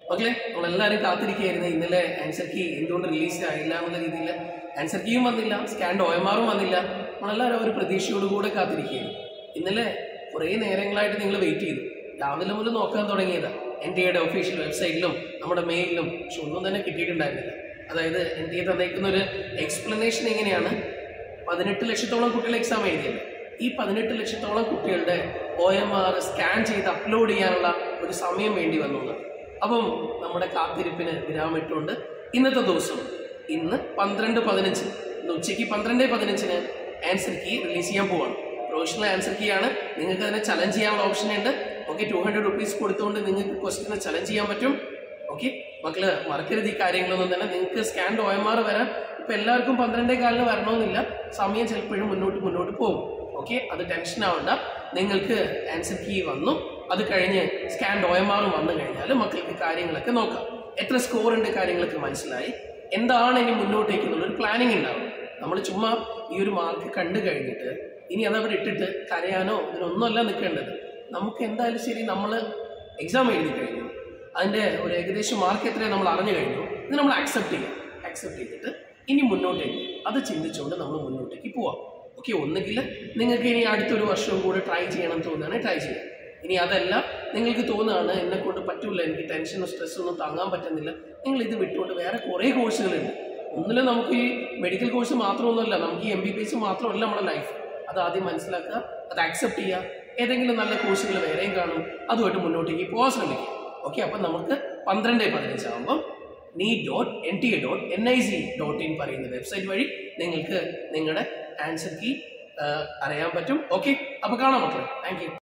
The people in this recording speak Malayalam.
മക്കളെ നമ്മളെല്ലാവരും കാത്തിരിക്കുകയായിരുന്നു ഇന്നലെ ആൻസർ കീ എന്തുകൊണ്ട് റിലീസ് ആയില്ല എന്നുള്ള രീതിയിൽ ആൻസർ കീയും വന്നില്ല സ്കാൻഡ് ഒ എം ആറും വന്നില്ല നമ്മളെല്ലാവരും ഒരു പ്രതീക്ഷയോടുകൂടെ കാത്തിരിക്കുകയായിരുന്നു ഇന്നലെ കുറേ നേരങ്ങളായിട്ട് നിങ്ങൾ വെയിറ്റ് ചെയ്തു രാവിലെ മുതൽ നോക്കാൻ തുടങ്ങിയതാ എൻ ടി എയുടെ ഒഫീഷ്യൽ വെബ്സൈറ്റിലും നമ്മുടെ മെയിലിലും പക്ഷെ ഒന്നും തന്നെ കിട്ടിയിട്ടുണ്ടായിരുന്നില്ല അതായത് എൻ ടി എ തന്നേക്കുന്ന ഒരു എക്സ്പ്ലനേഷൻ എങ്ങനെയാണ് പതിനെട്ട് ലക്ഷത്തോളം കുട്ടികൾ എക്സാം എഴുതിയത് ഈ പതിനെട്ട് ലക്ഷത്തോളം കുട്ടികളുടെ ഒ എം ആർ സ്കാൻ ചെയ്ത് അപ്ലോഡ് ചെയ്യാനുള്ള ഒരു സമയം വേണ്ടി വന്നു എന്നാണ്. അപ്പം നമ്മുടെ കാത്തിരിപ്പിന് വിരാമിട്ടുകൊണ്ട് ഇന്നത്തെ ദിവസം ഇന്ന് പന്ത്രണ്ട് പതിനഞ്ച് ഇന്ന് ഉച്ചയ്ക്ക് പന്ത്രണ്ട് പതിനഞ്ചിന് ആൻസർ കീ റിലീസ് ചെയ്യാൻ പോവാണ് പ്രൊഫഷണൽ ആൻസർ കീ ആണ് നിങ്ങൾക്ക് അതിനെ ചലഞ്ച് ചെയ്യാനുള്ള ഓപ്ഷൻ ഉണ്ട് ഓക്കെ ടു ഹൺഡ്രഡ് റുപ്പീസ് കൊടുത്തുകൊണ്ട് നിങ്ങൾക്ക് ക്വസ്റ്റിനെ ചലഞ്ച് ചെയ്യാൻ പറ്റും ഓക്കെ മക്കള് മറക്കരുത് ഈ കാര്യങ്ങളൊന്നും തന്നെ നിങ്ങൾക്ക് സ്കാൻഡ് ഒ എം ആർ വരാൻ ഇപ്പൊ എല്ലാവർക്കും പന്ത്രണ്ടേ കാലിന് വരണമെന്നില്ല സമയം ചിലപ്പോഴും മുന്നോട്ട് മുന്നോട്ട് പോകും ഓക്കെ അത് ടെൻഷൻ ആവണ്ട നിങ്ങൾക്ക് ആൻസർ കീ വന്നു അത് കഴിഞ്ഞ് സ്കാൻഡ് ഒ എം ആറും വന്നു കഴിഞ്ഞാൽ മക്കൾക്ക് കാര്യങ്ങളൊക്കെ നോക്കാം എത്ര സ്കോർ ഉണ്ട് കാര്യങ്ങളൊക്കെ മനസ്സിലായി എന്താണ് ഇനി മുന്നോട്ടേക്ക് എന്നുള്ളൊരു പ്ലാനിങ് ഉണ്ടാവും നമ്മൾ ചുമ്മാ ഈ ഒരു മാർക്ക് കണ്ടു കഴിഞ്ഞിട്ട് ഇനി അതവിടെ ഇട്ടിട്ട് കരയാനോ ഇതിനൊന്നുമല്ല നിൽക്കേണ്ടത് നമുക്ക് എന്തായാലും ശരി നമ്മൾ എക്സാം എഴുതി കഴിഞ്ഞു അതിൻ്റെ ഒരു ഏകദേശം മാർക്ക് എത്രയാണ് നമ്മൾ അറിഞ്ഞു കഴിഞ്ഞു ഇത് നമ്മൾ അക്സെപ്റ്റ് ചെയ്യാം അക്സെപ്റ്റ് ചെയ്തിട്ട് ഇനി മുന്നോട്ടേക്ക് അത് ചിന്തിച്ചുകൊണ്ട് നമ്മൾ മുന്നോട്ടേക്ക് പോവാം ഓക്കെ ഒന്നുകിൽ നിങ്ങൾക്ക് ഇനി അടുത്തൊരു വർഷവും കൂടെ ട്രൈ ചെയ്യണം തോന്നുകയാണെങ്കിൽ ട്രൈ ചെയ്യാം ഇനി അതല്ല നിങ്ങൾക്ക് തോന്നുകയാണ് എന്നെ കൊണ്ട് പറ്റൂല എനിക്ക് ടെൻഷനും സ്ട്രെസ്സും ഒന്നും താങ്ങാൻ പറ്റുന്നില്ല നിങ്ങൾ ഇത് വിട്ടുകൊണ്ട് വേറെ കുറേ കോഴ്സുകളുണ്ട് ഒന്നിലും നമുക്ക് ഈ മെഡിക്കൽ കോഴ്സ് മാത്രമൊന്നുമല്ല നമുക്ക് ഈ എം ബി ബി എസ് മാത്രമല്ല നമ്മുടെ ലൈഫ് അത് ആദ്യം മനസ്സിലാക്കുക അത് അക്സെപ്റ്റ് ചെയ്യുക ഏതെങ്കിലും നല്ല കോഴ്സുകൾ വേറെയും കാണും അതുമായിട്ട് മുന്നോട്ടേക്ക് പോകാൻ ശ്രമിക്കുക ഓക്കെ അപ്പം നമുക്ക് പന്ത്രണ്ട് പതിനഞ്ചാകുമ്പോൾ നീ dot N T A dot N I C dot in പറയുന്ന വെബ്സൈറ്റ് വഴി നിങ്ങൾക്ക് നിങ്ങളുടെ ആൻസർ കീ അറിയാൻ പറ്റും ഓക്കെ അപ്പോൾ കാണാം മക്കളെ താങ്ക് യു